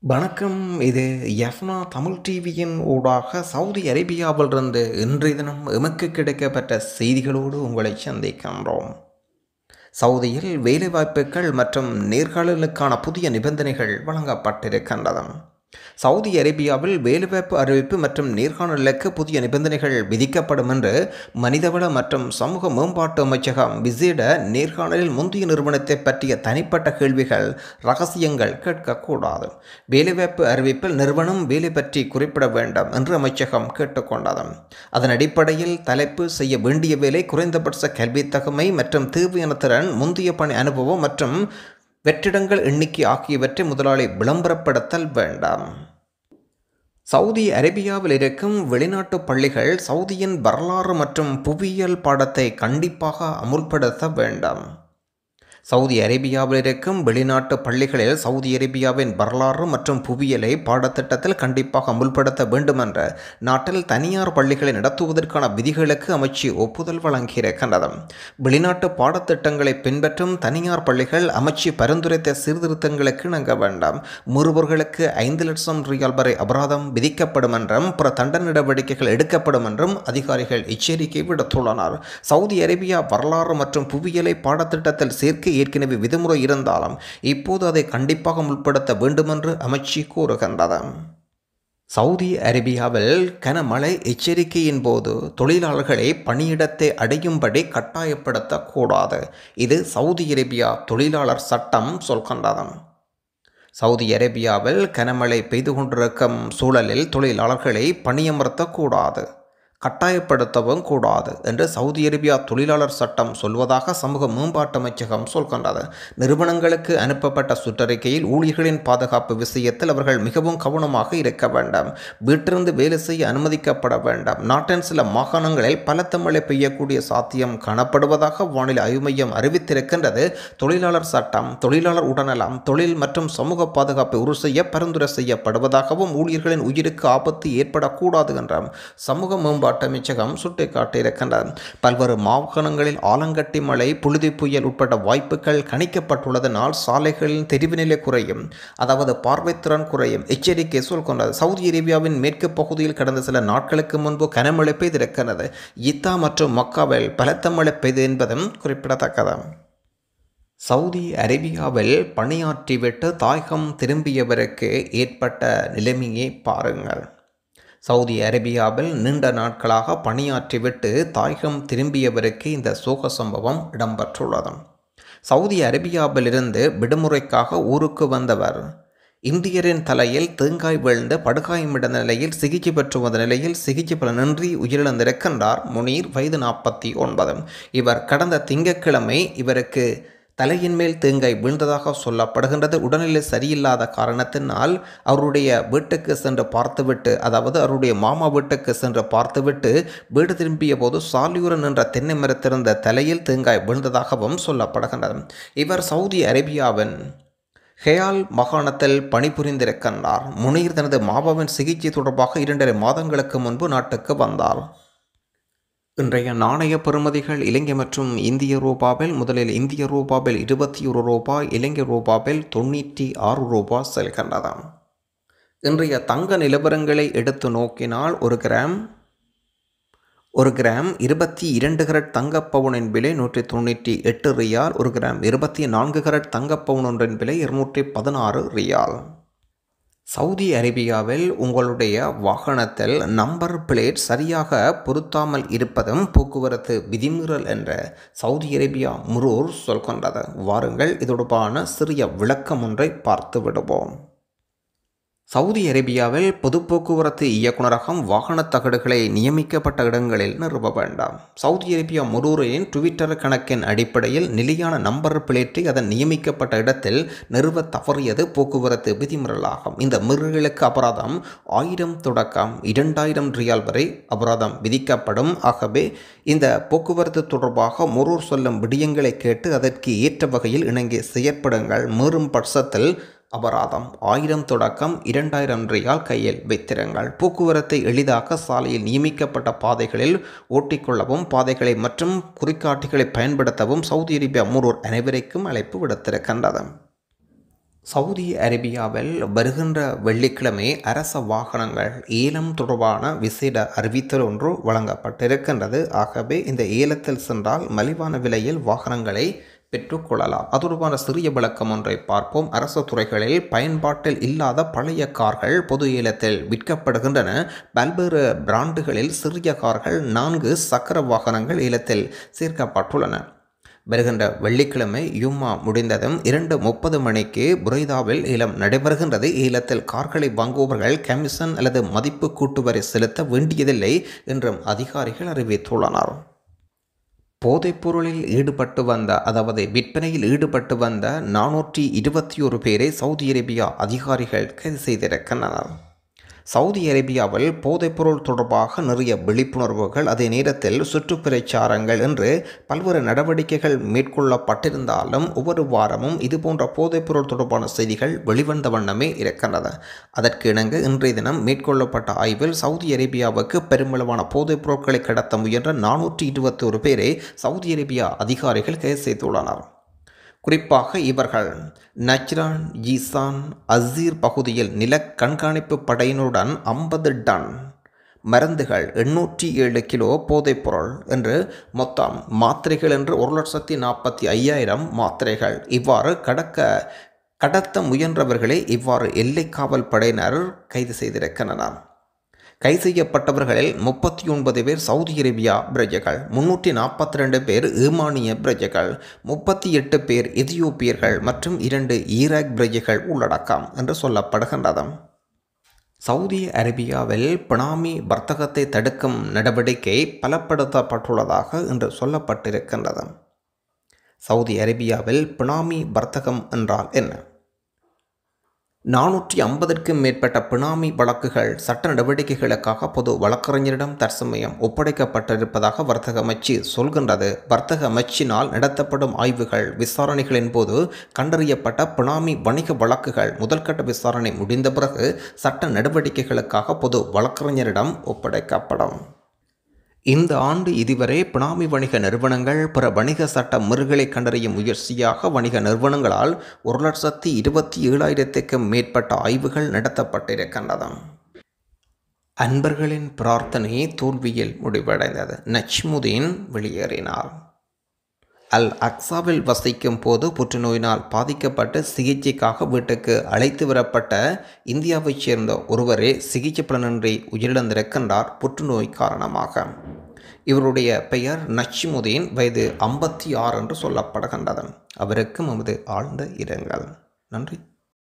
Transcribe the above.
வணக்கம் இது யஃப்னா தமிழ் டிவியின் ஊடாக சவுதி அரேபியாவிலிருந்து இன்றைய தினம் எமக்கு கிடைக்கப்பட்ட செய்திகளோடு உங்களை சந்திக்கின்றோம் சவுதியில் வேலைவாய்ப்புகள் மற்றும் நேர்காணலுக்கான புதிய நிபந்தனைகள் வழங்கப்பட்டிருக்கின்றன சவுதி அரேபியாவில் வேலைவாய்ப்பு அறிவிப்பு மற்றும் நேர்காணலுக்கு புதிய நிபந்தனைகள் விதிக்கப்படும் என்று மனிதவள மற்றும் சமூக மேம்பாட்டு அமைச்சகம் விசேட நேர்காணலில் முந்தைய நிறுவனத்தை பற்றிய தனிப்பட்ட கேள்விகள் ரகசியங்கள் கேட்கக்கூடாது வேலைவாய்ப்பு அறிவிப்பில் நிறுவனம் வேலை பற்றி குறிப்பிட வேண்டும் என்று அமைச்சகம் கேட்டுக்கொண்டது அதன் அடிப்படையில் தலைப்பு செய்ய வேண்டிய வேலை குறைந்தபட்ச கல்வித் தகமை மற்றும் தேவையான திறன் முந்தைய பணி அனுபவம் மற்றும் வெற்றிடங்கள் எண்ணிக்கை ஆகியவற்றை முதலாளி விளம்பரப்படுத்தல் வேண்டாம் சவுதி அரேபியாவில் இருக்கும் வெளிநாட்டு பள்ளிகள் சவுதியின் வரலாறு மற்றும் புவியியல் பாடத்தை கண்டிப்பாக அமுல்படுத்த வேண்டாம் சவுதி அரேபியாவில் இருக்கும் வெளிநாட்டு பள்ளிகளில் சவுதி அரேபியாவின் வரலாறு மற்றும் புவியியலை பாடத்திட்டத்தில் கண்டிப்பாக அமுல்படுத்த வேண்டும் என்ற நாட்டில் தனியார் பள்ளிகளை நடத்துவதற்கான விதிகளுக்கு அமைச்சு ஒப்புதல் வழங்கியிருக்கின்றது வெளிநாட்டு பாடத்திட்டங்களை பின்பற்றும் தனியார் பள்ளிகள் அமைச்சு பரிந்துரைத்த சீர்திருத்தங்களுக்கு இணங்க வேண்டாம் முறுவர்களுக்கு ஐந்து லட்சம் ரியால் வரை அபராதம் விதிக்கப்படும் என்றும் பிற தண்டனை நடவடிக்கைகள் எடுக்கப்படும் என்றும் அதிகாரிகள் எச்சரிக்கை விடுத்துள்ளனர் சவுதி அரேபியா வரலாறு மற்றும் புவியியலை பாடத்திட்டத்தில் சேர்க்க ஏற்கனவே விதிமுறை இருந்தாலும் இப்போது அதை கண்டிப்பாக முற்படுத்த வேண்டுமென்று அமைச்சு கூறுகின்றது சவுதி அரேபியாவில் கனமழை எச்சரிக்கையின் போது தொழிலாளர்களை பணியிடத்தை அடையும்படி கட்டாயப்படுத்தக்கூடாது இது சவுதி அரேபியா தொழிலாளர் சட்டம் சொல்கின்றது சவுதி அரேபியாவில் கனமழை பெய்து கொண்டிருக்கும் சூழலில் தொழிலாளர்களை பணியமர்த்தக்கூடாது கட்டாயப்படுத்தவும் கூடாது என்று சவுதி அரேபியா தொழிலாளர் சட்டம் சொல்வதாக சமூக மேம்பாட்டு அமைச்சகம் சொல்கின்றது நிறுவனங்களுக்கு அனுப்பப்பட்ட சுற்றறிக்கையில் ஊழியர்களின் பாதுகாப்பு விஷயத்தில் அவர்கள் மிகவும் கவனமாக இருக்க வேண்டாம் வீட்டிலிருந்து வேலை செய்ய அனுமதிக்கப்பட வேண்டாம் நாட்டின் சில மாகாணங்களில் பலத்த மழை பெய்யக்கூடிய சாத்தியம் காணப்படுவதாக வானிலை ஆய்வு மையம் அறிவித்திருக்கின்றது தொழிலாளர் சட்டம் தொழிலாளர் உடல்நலம் தொழில் மற்றும் சமூக பாதுகாப்பை உறுதி செய்ய பரிந்துரை செய்யப்படுவதாகவும் ஊழியர்களின் உயிருக்கு ஆபத்து ஏற்படக்கூடாது என்றும் சமூக மேம்பாட்டு மேம்பாட்டு அமைச்சகம் சுட்டிக்காட்டியிருக்கின்றது பல்வேறு மாகாணங்களில் ஆலங்கட்டி மழை புழுதி புயல் உட்பட்ட வாய்ப்புகள் கணிக்கப்பட்டுள்ளதனால் சாலைகளின் தெரிவு நிலை குறையும் அதாவது பார்வைத்திறன் குறையும் எச்சரிக்கை சொல்கின்றது சவுதி அரேபியாவின் மேற்கு பகுதியில் கடந்த சில நாட்களுக்கு முன்பு கனமழை பெய்திருக்கிறது இத்தா மற்றும் மக்காவில் பலத்த மழை பெய்து என்பதும் குறிப்பிடத்தக்கது சவுதி அரேபியாவில் பணியாற்றிவிட்டு தாயகம் திரும்பியவருக்கு ஏற்பட்ட நிலைமையை பாருங்கள் சவுதி அரேபியாவில் நீண்ட நாட்களாக பணியாற்றிவிட்டு தாயகம் திரும்பியவருக்கு இந்த சோக சம்பவம் இடம்பெற்றுள்ளது சவுதி அரேபியாவிலிருந்து விடுமுறைக்காக ஊருக்கு வந்தவர் இந்தியரின் தலையில் தேங்காய் விழுந்து படுகாயமிடந்த நிலையில் சிகிச்சை பெற்று வந்த நிலையில் சிகிச்சை பலனின்றி உயிரிழந்திருக்கின்றார் முனீர் வயது நாற்பத்தி ஒன்பது இவர் கடந்த திங்கட்கிழமை இவருக்கு தலையின் மேல் தேங்காய் வீழ்ந்ததாக சொல்லப்படுகின்றது உடல்நிலை சரியில்லாத காரணத்தினால் அவருடைய வீட்டுக்கு சென்று பார்த்துவிட்டு அதாவது அவருடைய மாமா வீட்டுக்கு சென்று பார்த்துவிட்டு வீடு திரும்பிய போது சாலியூரன் என்ற தென்னை மரத்திருந்த தலையில் தேங்காய் வீழ்ந்ததாகவும் சொல்லப்படுகின்றது இவர் சவுதி அரேபியாவின் ஹெயால் மாகாணத்தில் பணிபுரிந்திருக்கின்றார் முனீர் தனது மாமாவின் சிகிச்சை தொடர்பாக இரண்டரை மாதங்களுக்கு முன்பு நாட்டுக்கு வந்தார் இன்றைய நாணய பெறுமதிகள் இலங்கை மற்றும் இந்திய ரூபாவில் முதலில் இந்திய ரூபாவில் இருபத்தி ஒரு ரூபாய் இலங்கை ரூபாவில் தொண்ணூற்றி ஆறு ரூபாய் செல்கின்றது இன்றைய தங்க நிலவரங்களை எடுத்து நோக்கினால் ஒரு கிராம் ஒரு கிராம் இருபத்தி இரண்டு கரட் தங்கப்பவுனின் விலை நூற்றி தொண்ணூற்றி எட்டு ரியால் ஒரு கிராம் இருபத்தி நான்கு கரட் தங்கப்பவுன் ஒன்றின் விலை இருநூற்றி பதினாறு ரியால் சவுதி அரேபியாவில் உங்களுடைய வாகனத்தில் நம்பர் பிளேட் சரியாக பொருத்தாமல் இருப்பதும் போக்குவரத்து விதிமீறல் என்ற சவுதி அரேபியா முரூர் சொல்கின்றது வாருங்கள் இதொடர்பான சிறிய விளக்கம் ஒன்றை பார்த்து விடுவோம் சவுதி அரேபியாவில் பொது போக்குவரத்து இயக்குநரகம் வாகன தகடுகளை நியமிக்கப்பட்ட இடங்களில் நிறுவ வேண்டாம் சவுதி அரேபியா முரூரின் ட்விட்டர் கணக்கின் அடிப்படையில் நிலையான நம்பர் பிளேட்டை அதன் நியமிக்கப்பட்ட இடத்தில் நிறுவ தவறியது போக்குவரத்து விதிமுறைகளாகும் இந்த மீறல்களுக்கு அபராதம் ஆயிரம் தொடக்கம் இரண்டாயிரம் ரியால் வரை அபராதம் விதிக்கப்படும் ஆகவே இந்த போக்குவரத்து தொடர்பாக முரூர் சொல்லும் விடயங்களை கேட்டு அதற்கு ஏற்ற வகையில் இணங்கி செயற்படுங்கள் மீறும் பட்சத்தில் அபராதம் ஆயிரம் தொடக்கம் இரண்டாயிரம் ரியால் கையில் வைத்திருங்கள் போக்குவரத்தை எளிதாக்க சாலையில் நியமிக்கப்பட்ட பாதைகளில் ஓட்டிக்கொள்ளவும் பாதைகளை மற்றும் குறிகாட்டிகளை பயன்படுத்தவும் சவுதி அரேபியா முரூர் அனைவருக்கும் அழைப்பு விடுத்திருக்கின்றது சவுதி அரேபியாவில் வருகின்ற வெள்ளிக்கிழமை அரச வாகனங்கள் ஏலம் தொடர்பான விசேட அறிவித்தல் ஒன்று வழங்கப்பட்டிருக்கின்றது ஆகவே இந்த ஏலத்தில் சென்றால் மலிவான விலையில் வாகனங்களை பெற்றுக்கொள்ளலாம் அது தொடர்பான சிறிய விளக்கம் ஒன்றை பார்ப்போம் அரசு துறைகளில் பயன்பாட்டில் இல்லாத பழைய கார்கள் பொது ஏலத்தில் விற்கப்படுகின்றன பல்வேறு பிராண்டுகளில் சிறிய கார்கள் நான்கு சக்கர வாகனங்கள் ஏலத்தில் சேர்க்கப்பட்டுள்ளன வருகின்ற வெள்ளிக்கிழமை யும்மா முடிந்ததும் இரண்டு முப்பது மணிக்கு புரைதாவில் ஏலம் நடைபெறுகின்றது ஏலத்தில் கார்களை வாங்குபவர்கள் கமிஷன் அல்லது மதிப்பு கூட்டு வரி செலுத்த வேண்டியதில்லை என்றும் அதிகாரிகள் அறிவித்துள்ளனர் போதைப்பொருளில் ஈடுபட்டு வந்த அதாவது விற்பனையில் ஈடுபட்டு வந்த நானூற்றி இருபத்தி ஒரு பேரை சவுதி அரேபியா அதிகாரிகள் கைது செய்திருக்கின்றனர் சவுதி அரேபியாவில் போதைப்பொருள் தொடர்பாக நிறைய விழிப்புணர்வுகள் அதே நேரத்தில் சுற்றுப்பிரச்சாரங்கள் என்று பல்வேறு நடவடிக்கைகள் மேற்கொள்ளப்பட்டிருந்தாலும் ஒவ்வொரு வாரமும் இதுபோன்ற போதைப்பொருள் தொடர்பான செய்திகள் வெளிவந்த வண்ணமே இருக்கின்றது அதற்கு இணங்க இன்றைய தினம் மேற்கொள்ளப்பட்ட ஆய்வில் சவுதி அரேபியாவுக்கு பெருமளவான போதைப் பொருட்களை கடத்த முயன்ற நானூற்றி இருபத்தி ஒரு பேரை சவுதி அரேபியா அதிகாரிகள் கைது செய்துள்ளனர் குறிப்பாக இவர்கள் நஜ்ரான் ஜீசான் அசீர் பகுதியில் நில கண்காணிப்பு படையினருடன் ஐம்பது டன் மருந்துகள் எண்ணூற்றி ஏழு கிலோ போதைப்பொருள் என்று மொத்தம் மாத்திரைகள் என்று ஒரு லட்சத்தி நாற்பத்தி ஐயாயிரம் மாத்திரைகள் இவ்வாறு கடக்க கடத்த முயன்றவர்களை இவ்வாறு எல்லை காவல் படையினர் கைது செய்திருக்கின்றனர் கைது செய்யப்பட்டவர்களில் முப்பத்தி ஒன்பது பேர் சவுதி அரேபியா பிரஜைகள் முன்னூற்றி நாற்பத்தி ரெண்டு பேர் ஈமானிய பிரஜைகள் முப்பத்தி எட்டு பேர் எதியோப்பியர்கள் மற்றும் இரண்டு ஈராக் பிரஜைகள் உள்ளடக்கம் என்று சொல்லப்படுகின்றது சவுதி அரேபியாவில் பினாமி வர்த்தகத்தை தடுக்கும் நடவடிக்கை பலப்படுத்தப்பட்டுள்ளதாக இன்று சொல்லப்பட்டிருக்கின்றது சவுதி அரேபியாவில் பினாமி வர்த்தகம் என்றால் என்ன நானூற்றி ஐம்பதற்கும் மேற்பட்ட பினாமி வழக்குகள் சட்ட நடவடிக்கைகளுக்காக பொது வழக்கறிஞரிடம் தற்சமயம் ஒப்படைக்கப்பட்டிருப்பதாக வர்த்தக அமைச்சு சொல்கின்றது வர்த்தக அமைச்சினால் நடத்தப்படும் ஆய்வுகள் விசாரணைகளின் போது கண்டறியப்பட்ட பினாமி வணிக வழக்குகள் முதல்கட்ட விசாரணை முடிந்த பிறகு சட்ட நடவடிக்கைகளுக்காக பொது வழக்கறிஞரிடம் ஒப்படைக்கப்படும் இந்த ஆண்டு இதுவரை பினாமி வணிக நிறுவனங்கள் பிற வணிக சட்ட முறைகளை கண்டறியும் முயற்சியாக வணிக நிறுவனங்களால் ஒரு லட்சத்தி இருபத்தி ஏழாயிரத்துக்கும் மேற்பட்ட ஆய்வுகள் நடத்தப்பட்டிருக்கின்றன அன்பர்களின் பிரார்த்தனை தோல்வியில் முடிவடைந்தது நச்முதீன் வெளியேறினார் அல் அக்சாவில் வசிக்கும் போது புற்றுநோயினால் பாதிக்கப்பட்டு சிகிச்சைக்காக வீட்டுக்கு அழைத்து வரப்பட்ட இந்தியாவைச் சேர்ந்த ஒருவரே சிகிச்சை பலனின்றி உயிரிழந்திருக்கின்றார் புற்றுநோய் காரணமாக இவருடைய பெயர் நச்சிமுதீன் வயது ஐம்பத்தி ஆறு என்று சொல்லப்படுகின்றது அவருக்கு நமது ஆழ்ந்த இரங்கல் நன்றி